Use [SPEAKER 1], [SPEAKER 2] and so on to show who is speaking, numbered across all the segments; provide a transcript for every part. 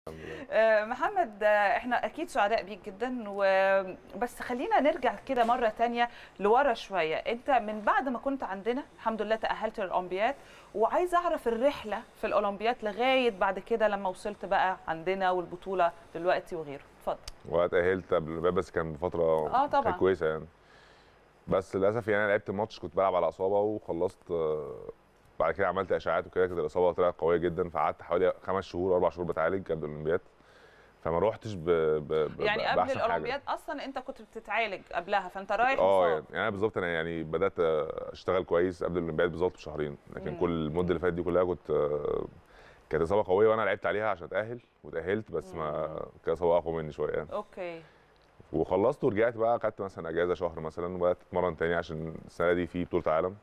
[SPEAKER 1] آه، محمد آه، احنا اكيد سعداء بيك جدا وبس خلينا نرجع كده مره تانية لورا شويه انت من بعد ما كنت عندنا الحمد لله تاهلت للاولمبياد وعايزه اعرف الرحله في الاولمبياد لغايه بعد كده لما وصلت بقى عندنا والبطوله دلوقتي وغيره اتفضل
[SPEAKER 2] واتأهلت قبل الباب بس كان بفترة
[SPEAKER 1] آه، طبعاً.
[SPEAKER 2] كانت كويسة يعني بس للأسف يعني أنا لعبت ماتش كنت بلعب على إصابة وخلصت آه، بعد كده عملت إشاعات وكده كانت الإصابة طلعت قوية جدا فقعدت حوالي خمس شهور أربع شهور بتعالج قبل الأولمبياد فما روحتش ب... ب... ب...
[SPEAKER 1] يعني قبل
[SPEAKER 2] بأحسن حاجة.
[SPEAKER 1] الاولمبياد اصلا انت كنت بتتعالج قبلها فانت رايح
[SPEAKER 2] اه
[SPEAKER 1] مصاب.
[SPEAKER 2] يعني يعني انا بالظبط انا يعني بدات اشتغل كويس قبل الاولمبياد بالظبط بشهرين لكن
[SPEAKER 1] مم.
[SPEAKER 2] كل المده اللي فاتت دي كلها كنت آه، كانت اصابه قويه وانا لعبت عليها عشان اتاهل وتاهلت بس ما كانت اصابه اقوى مني شويه يعني
[SPEAKER 1] اوكي
[SPEAKER 2] وخلصت ورجعت بقى خدت مثلا اجازه شهر مثلا وبدات اتمرن تاني عشان السنه دي في بطوله عالم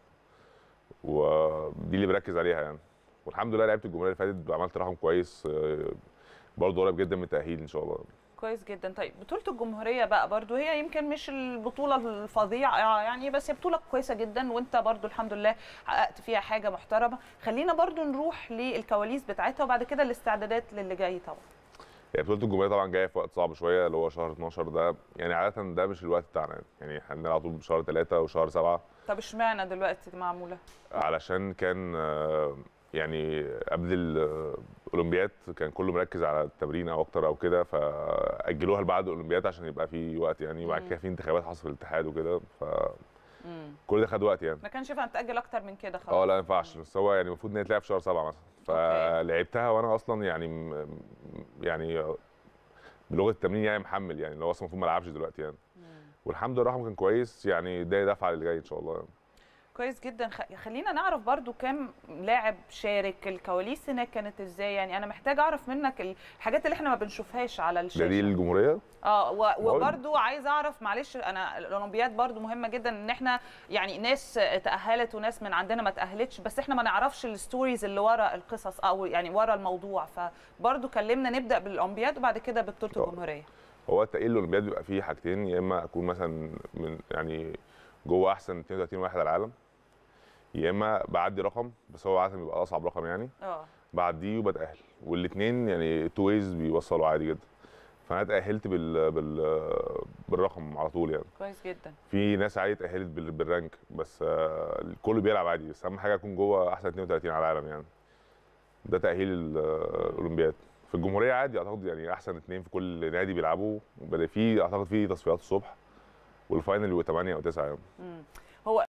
[SPEAKER 2] ودي اللي بركز عليها يعني والحمد لله لعبت الجمهوريه اللي فاتت عملت رقم كويس آه، برضه قريب جدا من التاهيل ان شاء الله
[SPEAKER 1] كويس جدا طيب بطولة الجمهورية بقى برضو هي يمكن مش البطولة الفظيعة يعني بس هي بطولة كويسة جدا وانت برضو الحمد لله حققت فيها حاجة محترمة خلينا برضو نروح للكواليس بتاعتها وبعد كده الاستعدادات للي جاي طبعا
[SPEAKER 2] يعني بطوله الجمهوريه طبعا جايه في وقت صعب شويه اللي هو شهر 12 ده يعني عاده ده مش الوقت بتاعنا يعني يعني احنا بنلعب على طول بشهر 3 وشهر 7
[SPEAKER 1] طب اشمعنى دلوقتي معمولة
[SPEAKER 2] علشان كان آه، يعني قبل الاولمبياد كان كله مركز على التمرين او اكتر او كده فاجلوها لبعد الاولمبياد عشان يبقى في وقت يعني وبعد
[SPEAKER 1] مم.
[SPEAKER 2] كده في انتخابات حصل في الاتحاد وكده
[SPEAKER 1] مم.
[SPEAKER 2] فكل ده خد وقت يعني
[SPEAKER 1] ما كانش ينفع نتأجل اكتر من كده خلاص
[SPEAKER 2] اه لا ما ينفعش بس هو يعني المفروض ان هي تلعب في شهر 7 مثلا فلعبتها وانا اصلا يعني م- يعني بلغه التمرين يعني محمل يعني اللي هو اصلا المفروض ما العبش دلوقتي يعني
[SPEAKER 1] مم.
[SPEAKER 2] والحمد لله الرقم كان كويس يعني ده دفعه للي جاي ان شاء الله يعني.
[SPEAKER 1] كويس جدا خ- خلينا نعرف برضو كام لاعب شارك الكواليس هناك كانت ازاي يعني انا محتاج اعرف منك الحاجات اللي احنا ما بنشوفهاش على
[SPEAKER 2] ده
[SPEAKER 1] الشاشة
[SPEAKER 2] دي الجمهوريه
[SPEAKER 1] اه و-
[SPEAKER 2] بقول-
[SPEAKER 1] وبرضو عايز اعرف معلش انا الاولمبياد برضو مهمه جدا ان احنا يعني ناس تاهلت وناس من عندنا ما تاهلتش بس احنا ما نعرفش الستوريز اللي ورا القصص او يعني ورا الموضوع فبرضو كلمنا نبدا بالاولمبياد وبعد كده ببطوله
[SPEAKER 2] آه.
[SPEAKER 1] الجمهوريه
[SPEAKER 2] هو التأهيل الاولمبياد بيبقى فيه حاجتين يا اما اكون مثلا من يعني جوه احسن 32 واحد على العالم يا اما بعدي رقم بس هو عاده بيبقى اصعب رقم يعني
[SPEAKER 1] اه
[SPEAKER 2] بعديه وبتاهل والاثنين يعني تو ويز بيوصلوا عادي جدا فانا اتاهلت بال... بال... بالرقم على طول يعني
[SPEAKER 1] كويس جدا
[SPEAKER 2] في ناس عادي اتاهلت بال... بالرانك بس آه، الكل بيلعب عادي بس اهم حاجه اكون جوه احسن 32 على العالم يعني ده تاهيل ال- الاولمبياد في الجمهوريه عادي اعتقد يعني احسن اثنين في كل نادي بيلعبوا بدأ في اعتقد في تصفيات الصبح والفاينل بيبقى 8 او 9 يعني
[SPEAKER 1] مم. هو